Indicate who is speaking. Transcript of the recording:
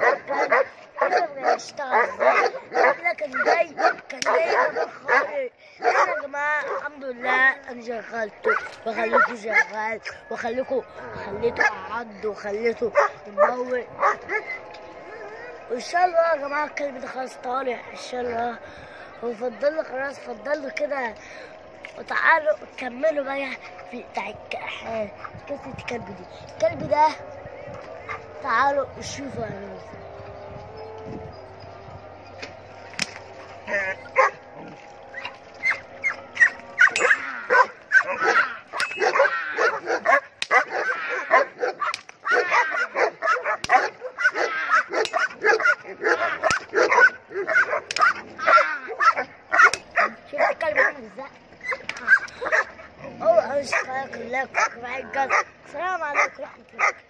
Speaker 1: كان كان بيشتغل ازاي احنا كان جاي كان جاي أنا خالي انا يا جماعه الحمد لله انا شغلته وخليته شغال وخليكوا خليته عض وخليته يموت وان شاء الله يا جماعه الكلب ده خلاص طالع ان شاء الله وفضل خلاص فضل كده وتعالوا كملوا بقى في بتاع الك- قصة الكلب دي الكلب ده تعالوا شوفوا يعني شوف الكلب عامل ازاي هو انا شغال كلها كنت معاك السلام عليكم ورحمة الله